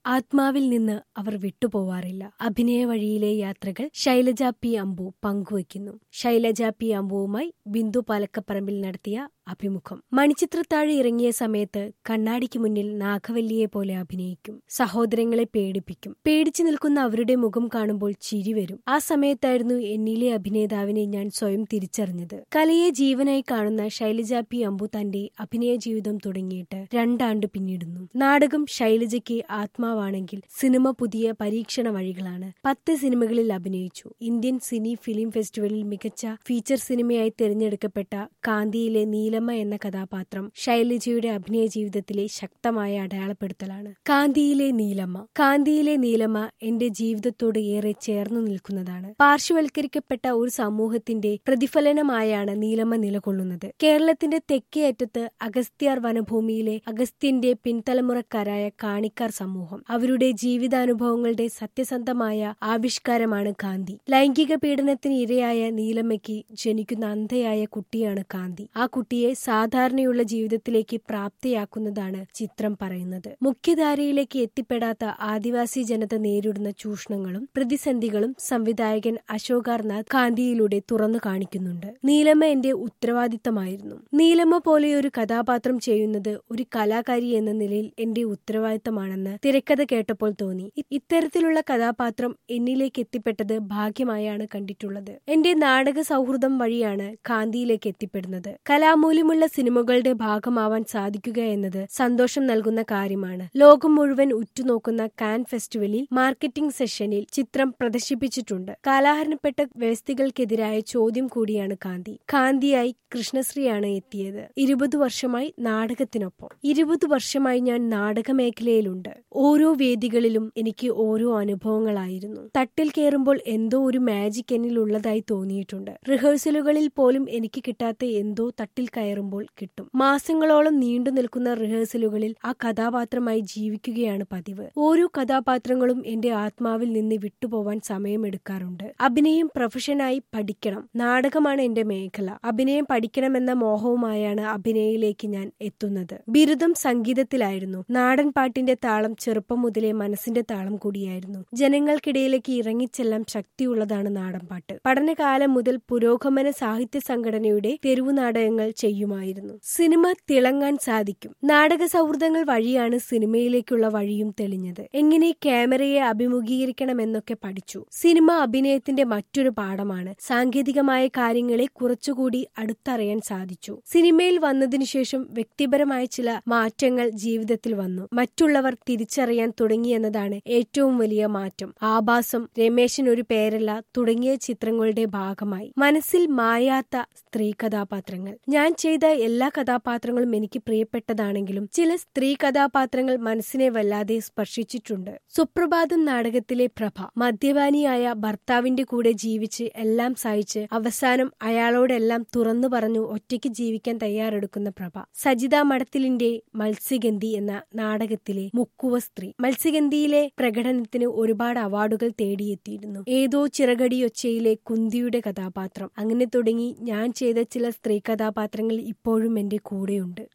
ആത്മാവിൽ നിന്ന് അവർ വിട്ടുപോവാറില്ല അഭിനയ വഴിയിലെ യാത്രകൾ ശൈലജ പി അമ്പു പങ്കുവയ്ക്കുന്നു ശൈലജ പി അമ്പുവുമായി ബിന്ദു പാലക്കപ്പറമ്പിൽ നടത്തിയ അഭിമുഖം മണിച്ചിത്രത്താഴ് ഇറങ്ങിയ സമയത്ത് കണ്ണാടിക്ക് മുന്നിൽ നാഗവല്ലിയെ പോലെ അഭിനയിക്കും സഹോദരങ്ങളെ പേടിപ്പിക്കും പേടിച്ചു നിൽക്കുന്ന അവരുടെ മുഖം കാണുമ്പോൾ ചിരി വരും ആ സമയത്തായിരുന്നു എന്നിലെ അഭിനേതാവിനെ ഞാൻ സ്വയം തിരിച്ചറിഞ്ഞത് കലയെ ജീവനായി കാണുന്ന ശൈലജ പി അമ്പു തന്റെ അഭിനയ ജീവിതം തുടങ്ങിയിട്ട് രണ്ടാണ്ട് പിന്നിടുന്നു നാടകം ശൈലജയ്ക്ക് ആത്മാവാണെങ്കിൽ സിനിമ പുതിയ പരീക്ഷണ വഴികളാണ് പത്ത് സിനിമകളിൽ അഭിനയിച്ചു ഇന്ത്യൻ സിനി ഫിലിം ഫെസ്റ്റിവലിൽ മികച്ച ഫീച്ചർ സിനിമയായി തിരഞ്ഞെടുക്കപ്പെട്ട കാന്തിയിലെ നീലമ്മ എന്ന കഥാപാത്രം ശൈലജയുടെ അഭിനയ ജീവിതത്തിലെ ശക്തമായ അടയാളപ്പെടുത്തലാണ് കാന്തിയിലെ നീലമ്മ കാന്തിയിലെ നീലമ്മ എന്റെ ജീവിതത്തോട് ഏറെ ചേർന്നു നിൽക്കുന്നതാണ് പാർശ്വവൽക്കരിക്കപ്പെട്ട ഒരു സമൂഹത്തിന്റെ പ്രതിഫലനമായാണ് നീലമ്മ നിലകൊള്ളുന്നത് കേരളത്തിന്റെ തെക്കേ അറ്റത്ത് അഗസ്ത്യാർ വനഭൂമിയിലെ അഗസ്ത്യന്റെ പിൻതലമുറക്കാരായ കാണിക്കാർ സമൂഹം അവരുടെ ജീവിതാനുഭവങ്ങളുടെ സത്യസന്ധമായ ആവിഷ്കാരമാണ് കാന്തി ലൈംഗിക പീഡനത്തിന് ഇരയായ നീലമ്മയ്ക്ക് ജനിക്കുന്ന അന്ധയായ കുട്ടിയാണ് കാന്തി ആ കുട്ടിയെ സാധാരണയുള്ള ജീവിതത്തിലേക്ക് പ്രാപ്തിയാക്കുന്നതാണ് ചിത്രം പറയുന്നത് മുഖ്യധാരയിലേക്ക് എത്തിപ്പെടാത്ത ആദിവാസി ജനത നേരിടുന്ന ചൂഷണങ്ങളും പ്രതിസന്ധികളും സംവിധായകൻ അശോകാർനാഥ് കാന്തിയിലൂടെ തുറന്നു കാണിക്കുന്നുണ്ട് നീലമ്മ എന്റെ ഉത്തരവാദിത്തമായിരുന്നു നീലമ്മ പോലെ ഒരു കഥാപാത്രം ചെയ്യുന്നത് ഒരു കലാകാരി എന്ന നിലയിൽ എന്റെ ഉത്തരവാദിത്തമാണെന്ന് തിരക്കഥ കേട്ടപ്പോൾ തോന്നി ഇത്തരത്തിലുള്ള കഥാപാത്രം എന്നിലേക്ക് എത്തിപ്പെട്ടത് ഭാഗ്യമായാണ് കണ്ടിട്ടുള്ളത് എന്റെ നാടക സൗഹൃദം വഴിയാണ് കാന്തിയിലേക്ക് എത്തിപ്പെടുന്നത് കലാമൂല്യമുള്ള സിനിമകളുടെ ഭാഗമാവാൻ സാധിക്കുക എന്നത് സന്തോഷം നൽകുന്ന കാര്യമാണ് ലോകം മുഴുവൻ ഉറ്റുനോക്കുന്ന കാൻ ഫെസ്റ്റിവലിൽ മാർക്കറ്റിംഗ് സെഷനിൽ ചിത്രം പ്രദർശിപ്പിച്ചിട്ടുണ്ട് കാലാഹരണപ്പെട്ട വ്യവസ്ഥകൾക്കെതിരായ ചോദ്യം കൂടിയാണ് കാന്തി കാന്തിയായി കൃഷ്ണശ്രീയാണ് എത്തിയത് ഇരുപത് വർഷമായി നാടകത്തിനൊപ്പം ഇരുപത് വർഷമായി ഞാൻ നാടക മേഖലയിലുണ്ട് ഓരോ വേദികളിലും എനിക്ക് ഓരോ അനുഭവങ്ങളായിരുന്നു തട്ടിൽ കയറുമ്പോൾ എന്തോ ഒരു മാജിക് എന്നിൽ ഉള്ളതായി തോന്നിയിട്ടുണ്ട് റിഹേഴ്സലുകളിൽ പോലും എനിക്ക് കിട്ടാത്ത എന്തോ തട്ടിൽ കയറുമ്പോൾ കിട്ടും മാസങ്ങളോളം നീണ്ടു നിൽക്കുന്ന റിഹേഴ്സലുകളിൽ ആ കഥാപാത്രമായി ജീവിക്കുകയാണ് പതിവ് ഓരോ കഥാപാത്രങ്ങളും എന്റെ ആത്മാവിൽ നിന്ന് വിട്ടുപോവാൻ സമയമെടുക്കാറുണ്ട് അഭിനയം പ്രൊഫഷനായി പഠിക്കണം നാടകമാണ് എന്റെ മേഖല അഭിനയം പഠിക്കണമെന്ന മോഹവുമായാണ് അഭിനയയിലേക്ക് ഞാൻ എത്തുന്നത് ബിരുദം സംഗീതത്തിലായിരുന്നു നാടൻ പാട്ടിന്റെ താളം ചെറുപ്പം മുതലേ മനസ്സിന്റെ താളം കൂടിയായിരുന്നു ജനങ്ങൾക്കിടയിലേക്ക് ഇറങ്ങിച്ചെല്ലാം ശക്തിയുള്ളതാണ് നാടൻപാട്ട് പഠനകാലം മുതൽ പുരോഗമന സാഹിത്യ സംഘടനയുടെ തെരുവു നാടകങ്ങൾ ചെയ്യുമായിരുന്നു സിനിമ തിളങ്ങാൻ സാധിക്കും നാടക സൗഹൃദങ്ങൾ വഴിയാണ് സിനിമയിലേക്കുള്ള വഴിയും തെളിഞ്ഞത് എങ്ങനെ ക്യാമറയെ അഭിമുഖീകരിക്കണമെന്നൊക്കെ പഠിച്ചു സിനിമ അഭിനയത്തിന്റെ മറ്റൊരു പാഠമാണ് സാങ്കേതികമായ കാര്യങ്ങളെ കുറച്ചുകൂടി അടുത്തറിയാൻ സാധിച്ചു സിനിമയിൽ വന്നതിനു ശേഷം വ്യക്തിപരമായ ചില മാറ്റങ്ങൾ ജീവിതത്തിൽ വന്നു മറ്റുള്ളവർ തിരിച്ചറിയാൻ തുടങ്ങിയെന്നതാണ് ഏറ്റവും വലിയ മാറ്റം ആഭാസം രമേശൻ ഒരു പേരല്ല തുടങ്ങിയ ചിത്രങ്ങളുടെ ഭാഗമായി മനസ്സിൽ മായാത്ത സ്ത്രീ കഥാപാത്രങ്ങൾ ഞാൻ ചെയ്ത എല്ലാ കഥാപാത്രങ്ങളും എനിക്ക് പ്രിയപ്പെട്ടതാണെങ്കിലും ചില സ്ത്രീ കഥാപാത്രങ്ങൾ മനസ്സിനെ വല്ലാതെ സ്പർശിച്ചിട്ടുണ്ട് സുപ്രഭാതം നാടകത്തിലെ പ്രഭ മദ്യപാനിയായ ഭർത്താവിന്റെ കൂടെ ജീവിച്ച് എല്ലാം സഹിച്ച് അവസാനം അയാളോടെല്ലാം തുറന്നു പറഞ്ഞു ഒറ്റയ്ക്ക് ജീവിക്കാൻ തയ്യാറെടുക്കുന്ന പ്രഭ സജിത മഠത്തിലിന്റെ മത്സ്യഗന്ധി എന്ന നാടകത്തിലെ മുക്കുവ സ്ത്രീ മത്സ്യഗന്ധിയിലെ പ്രകടനത്തിന് ഒരുപാട് അവാർഡുകൾ തേടിയെത്തിയിരുന്നു ഏതോ ചിറകടിയൊച്ചയിലെ കുന്തിയുടെ കഥാപാത്രം അങ്ങനെ തുടങ്ങി ഞാൻ ചെയ്ത ചില സ്ത്രീ കഥാപാത്രങ്ങൾ ഇപ്പോഴും എന്റെ കൂടെയുണ്ട്